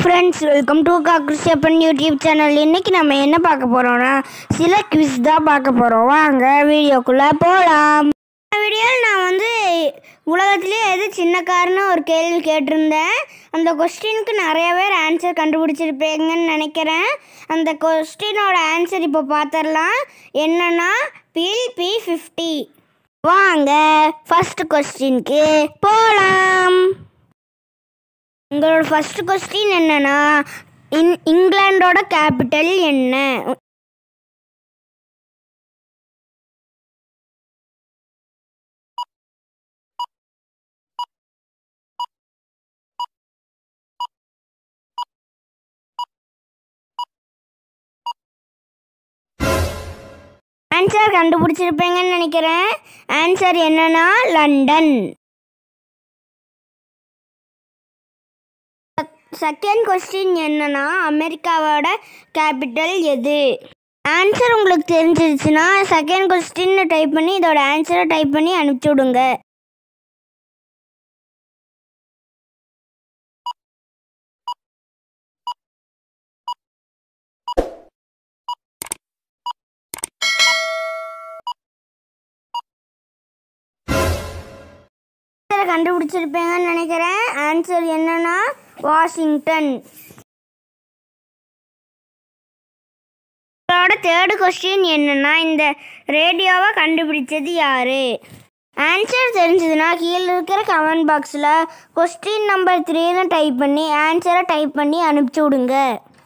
friends welcome to காக்ரிஷப்பன் YouTube channel இன்னைக்கு நம்ம என்ன பார்க்க போறோம்னா சில குவிஸ் தான் பார்க்க போறோம் வாங்க வீடியோக்குள்ள போகலாம் வீடியோவில் நான் வந்து உலகத்திலே எது சின்ன கார்னு ஒரு கேள்வி கேட்டிருந்தேன் அந்த கொஸ்டினுக்கு நிறைய பேர் ஆன்சர் கண்டுபிடிச்சிருப்பீங்கன்னு நினைக்கிறேன் அந்த கொஸ்டினோட ஆன்சர் இப்போ பார்த்துடலாம் என்னன்னா பில் பி ஃபிஃப்டி வாங்க ஃபர்ஸ்ட் கொஸ்டினுக்கு போகலாம் உங்களோட ஃபர்ஸ்ட் கொஸ்டின் என்னன்னா இன் இங்கிலாண்டோட கேபிட்டல் என்ன ஆன்சர் கண்டுபிடிச்சிருப்பீங்கன்னு நினைக்கிறேன் ஆன்சர் என்னன்னா லண்டன் செகண்ட் கொஸ்டின் என்னன்னா அமெரிக்காவோட கேபிட்டல் எது ஆன்சர் உங்களுக்கு தெரிஞ்சிருச்சுன்னா செகண்ட் கொஸ்டின் டைப் பண்ணி இதோட ஆன்சரை டைப் பண்ணி அனுப்பிச்சி விடுங்க ஆன்சரை கண்டுபிடிச்சிருப்பீங்கன்னு நினைக்கிறேன் ஆன்சர் என்னன்னா வாஷிங்டன் உங்களோட தேர்டு கொஸ்டின் என்னன்னா இந்த ரேடியோவை கண்டுபிடிச்சது யாரு ஆன்சர் தெரிஞ்சதுன்னா கீழே இருக்கிற கமெண்ட் பாக்ஸில் கொஸ்டின் நம்பர் த்ரீன்னு டைப் பண்ணி ஆன்சரை டைப் பண்ணி அனுப்பிச்சி விடுங்க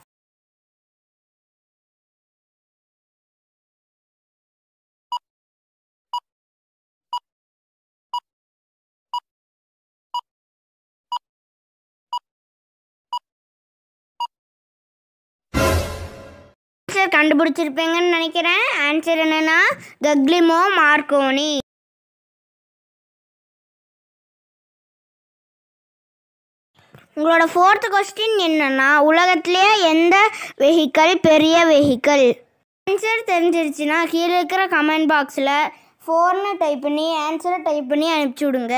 ஆன்சர் கண்டுபிடிச்சிருப்பீங்கன்னு நினைக்கிறேன் ஆன்சர் என்னன்னா கக்லிமோ மார்க்கோனி உங்களோட ஃபோர்த் கொஸ்டின் என்னன்னா உலகத்திலே எந்த வெஹிக்கல் பெரிய வெஹிக்கல் ஆன்சர் தெரிஞ்சிருச்சுன்னா கீழே இருக்கிற கமெண்ட் பாக்ஸில் ஃபோர்னு டைப் பண்ணி ஆன்சரை டைப் பண்ணி அனுப்பிச்சி விடுங்க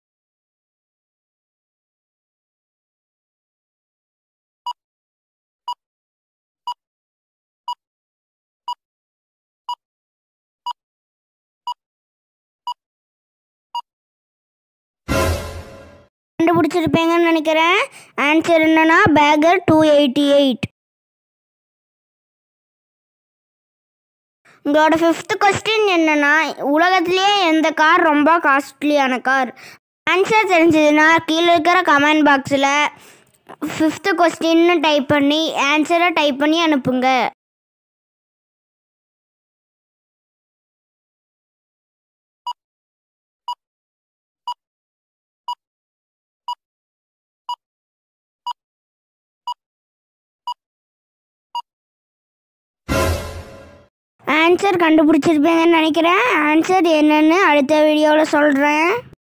கண்டுபிடிச்சிருப்பீங்கன்னு நினைக்கிறேன் ஆன்சர் என்னன்னா பேகர் டூ எயிட்டி எயிட் உங்களோட ஃபிஃப்த் கொஸ்டின் என்னன்னா உலகத்திலேயே எந்த கார் ரொம்ப காஸ்ட்லியான கார் ஆன்சர் தெரிஞ்சதுன்னா கீழே இருக்கிற கமெண்ட் பாக்ஸில் ஃபிஃப்த்து கொஸ்டின்னு டைப் பண்ணி ஆன்சரை டைப் பண்ணி அனுப்புங்க ஆன்சர் கண்டுபிடிச்சிருப்பீங்கன்னு நினைக்கிறேன் ஆன்சர் என்னன்னு அடுத்த வீடியோவில் சொல்கிறேன்